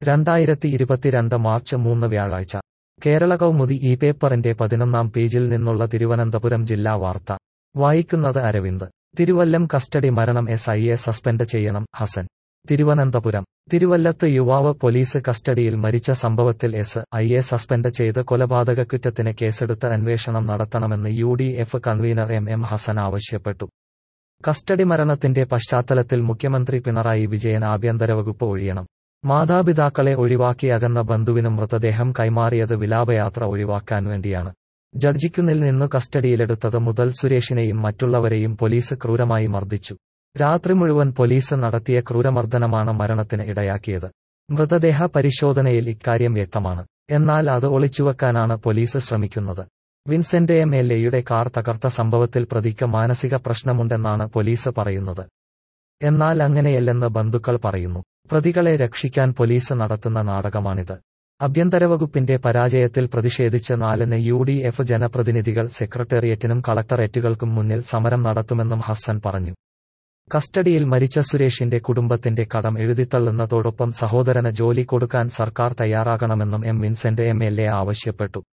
രണ്ടായിരത്തി ഇരുപത്തിരണ്ട് മാർച്ച് മൂന്ന് വ്യാഴാഴ്ച കേരള കൗമുദി ഈ പേപ്പറിന്റെ പതിനൊന്നാം പേജിൽ നിന്നുള്ള തിരുവനന്തപുരം ജില്ലാ വാർത്ത വായിക്കുന്നത് അരവിന്ദ് തിരുവല്ലം കസ്റ്റഡി മരണം എസ് ഐയെ സസ്പെൻഡ് ചെയ്യണം ഹസൻ തിരുവനന്തപുരം തിരുവല്ലത്ത് യുവാവ് പോലീസ് കസ്റ്റഡിയിൽ മരിച്ച സംഭവത്തിൽ എസ് ഐയെ സസ്പെൻഡ് ചെയ്ത് കൊലപാതകക്കുറ്റത്തിന് കേസെടുത്ത് അന്വേഷണം നടത്തണമെന്ന് U D F convener M M Hassan ആവശ്യപ്പെട്ടു കസ്റ്റഡി മരണത്തിന്റെ പശ്ചാത്തലത്തിൽ മുഖ്യമന്ത്രി പിണറായി വിജയൻ ആഭ്യന്തര വകുപ്പ് ഒഴിയണം മാതാപിതാക്കളെ ഒഴിവാക്കി അകന്ന ബന്ധുവിനും മൃതദേഹം കൈമാറിയത് വിലാപയാത്ര ഒഴിവാക്കാൻ വേണ്ടിയാണ് ജഡ്ജിക്കുന്നിൽ നിന്നു കസ്റ്റഡിയിലെടുത്തത് മുതൽ സുരേഷിനെയും മറ്റുള്ളവരെയും പോലീസ് ക്രൂരമായി മർദ്ദിച്ചു രാത്രി മുഴുവൻ പോലീസ് നടത്തിയ ക്രൂരമർദ്ദനമാണ് മരണത്തിന് ഇടയാക്കിയത് മൃതദേഹ പരിശോധനയിൽ ഇക്കാര്യം വ്യക്തമാണ് എന്നാൽ അത് ഒളിച്ചുവെക്കാനാണ് പോലീസ് ശ്രമിക്കുന്നത് വിൻസെന്റ് എം എൽ എയുടെ കാർ തകർത്ത സംഭവത്തിൽ പ്രതിക്ക് മാനസിക പ്രശ്നമുണ്ടെന്നാണ് പോലീസ് പറയുന്നത് എന്നാൽ അങ്ങനെയല്ലെന്ന് ബന്ധുക്കൾ പറയുന്നു പ്രതികളെ രക്ഷിക്കാൻ പോലീസ് നടത്തുന്ന നാടകമാണിത് ആഭ്യന്തര വകുപ്പിന്റെ പരാജയത്തിൽ പ്രതിഷേധിച്ച് നാലിന് യു ഡി എഫ് ജനപ്രതിനിധികൾ സെക്രട്ടേറിയറ്റിനും കളക്ടറേറ്റുകൾക്കും മുന്നിൽ സമരം നടത്തുമെന്നും ഹസ്സൻ പറഞ്ഞു കസ്റ്റഡിയിൽ മരിച്ച സുരേഷിന്റെ കുടുംബത്തിന്റെ കടം എഴുതിത്തള്ളുന്നതോടൊപ്പം സഹോദരന് ജോലി കൊടുക്കാൻ സർക്കാർ തയ്യാറാകണമെന്നും M Vincent M L A ആവശ്യപ്പെട്ടു